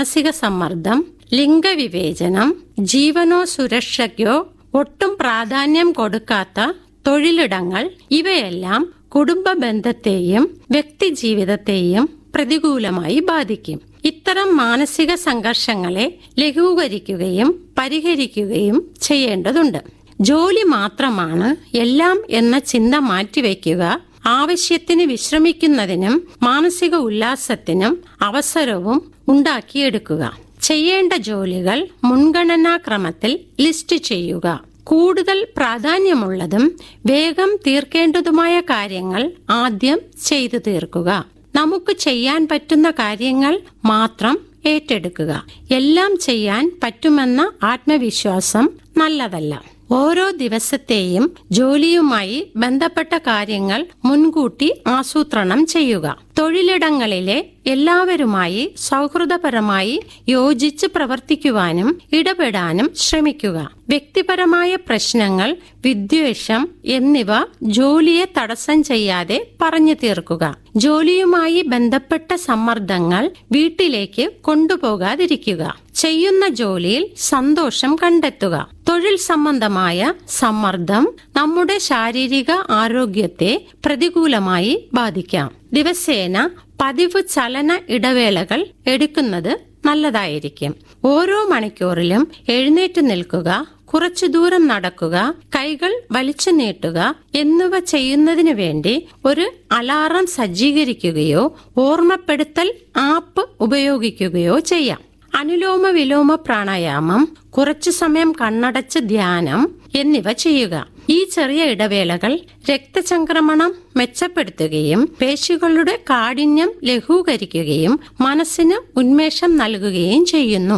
മാനസിക സമ്മർദ്ദം ലിംഗവിവേചനം ജീവനോ സുരക്ഷയ്ക്കോ ഒട്ടും പ്രാധാന്യം കൊടുക്കാത്ത തൊഴിലിടങ്ങൾ ഇവയെല്ലാം കുടുംബ ബന്ധത്തെയും വ്യക്തിജീവിതത്തെയും പ്രതികൂലമായി ബാധിക്കും ഇത്തരം മാനസിക സംഘർഷങ്ങളെ ലഘൂകരിക്കുകയും പരിഹരിക്കുകയും ചെയ്യേണ്ടതുണ്ട് ജോലി മാത്രമാണ് എല്ലാം എന്ന ചിന്ത മാറ്റിവെക്കുക ആവശ്യത്തിന് വിശ്രമിക്കുന്നതിനും മാനസിക ഉല്ലാസത്തിനും അവസരവും ഉണ്ടാക്കിയെടുക്കുക ചെയ്യേണ്ട ജോലികൾ മുൻഗണനാക്രമത്തിൽ ലിസ്റ്റ് ചെയ്യുക കൂടുതൽ പ്രാധാന്യമുള്ളതും വേഗം തീർക്കേണ്ടതുമായ കാര്യങ്ങൾ ആദ്യം ചെയ്തു തീർക്കുക നമുക്ക് ചെയ്യാൻ പറ്റുന്ന കാര്യങ്ങൾ മാത്രം ഏറ്റെടുക്കുക എല്ലാം ചെയ്യാൻ പറ്റുമെന്ന ആത്മവിശ്വാസം നല്ലതല്ല ഓരോ ദിവസത്തെയും ജോലിയുമായി ബന്ധപ്പെട്ട കാര്യങ്ങൾ മുൻകൂട്ടി ആസൂത്രണം ചെയ്യുക തൊഴിലിടങ്ങളിലെ എല്ലാവരുമായി സൗഹൃദപരമായി യോജിച്ച് പ്രവർത്തിക്കുവാനും ഇടപെടാനും ശ്രമിക്കുക വ്യക്തിപരമായ പ്രശ്നങ്ങൾ വിദ്വേഷം എന്നിവ ജോലിയെ തടസ്സം ചെയ്യാതെ പറഞ്ഞു തീർക്കുക ജോലിയുമായി ബന്ധപ്പെട്ട സമ്മർദ്ദങ്ങൾ വീട്ടിലേക്ക് കൊണ്ടുപോകാതിരിക്കുക ചെയ്യുന്ന ജോലിയിൽ സന്തോഷം കണ്ടെത്തുക തൊഴിൽ സംബന്ധമായ സമ്മർദ്ദം നമ്മുടെ ശാരീരിക ആരോഗ്യത്തെ പ്രതികൂലമായി ബാധിക്കാം ദിവസേന പതിവ് ചലന ഇടവേളകൾ എടുക്കുന്നത് നല്ലതായിരിക്കും ഓരോ മണിക്കൂറിലും എഴുന്നേറ്റ് നിൽക്കുക കുറച്ചു ദൂരം നടക്കുക കൈകൾ വലിച്ചു നീട്ടുക എന്നിവ ചെയ്യുന്നതിന് വേണ്ടി ഒരു അലാറം സജ്ജീകരിക്കുകയോ ഓർമ്മപ്പെടുത്തൽ ആപ്പ് ഉപയോഗിക്കുകയോ ചെയ്യാം അനുലോമ വിലോമ പ്രാണായാമം കുറച്ചു സമയം കണ്ണടച്ച് ധ്യാനം എന്നിവ ചെയ്യുക ഈ ചെറിയ ഇടവേളകൾ രക്തചംക്രമണം മെച്ചപ്പെടുത്തുകയും പേശികളുടെ കാഠിന്യം ലഘൂകരിക്കുകയും മനസ്സിന് ഉന്മേഷം നൽകുകയും ചെയ്യുന്നു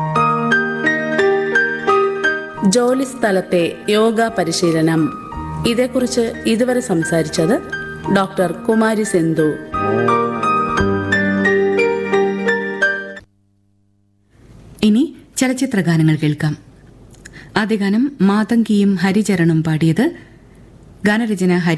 ജോലി സ്ഥലത്തെ യോഗ പരിശീലനം ഇതേക്കുറിച്ച് ഇതുവരെ സംസാരിച്ചത് ഡോക്ടർ കുമാരി സെന്തു ഇനി ചലച്ചിത്ര ഗാനങ്ങൾ കേൾക്കാം ആദ്യ ഗാനം മാതങ്കിയും ഹരിചരണും പാടിയത് ഗാനരചന ഹരി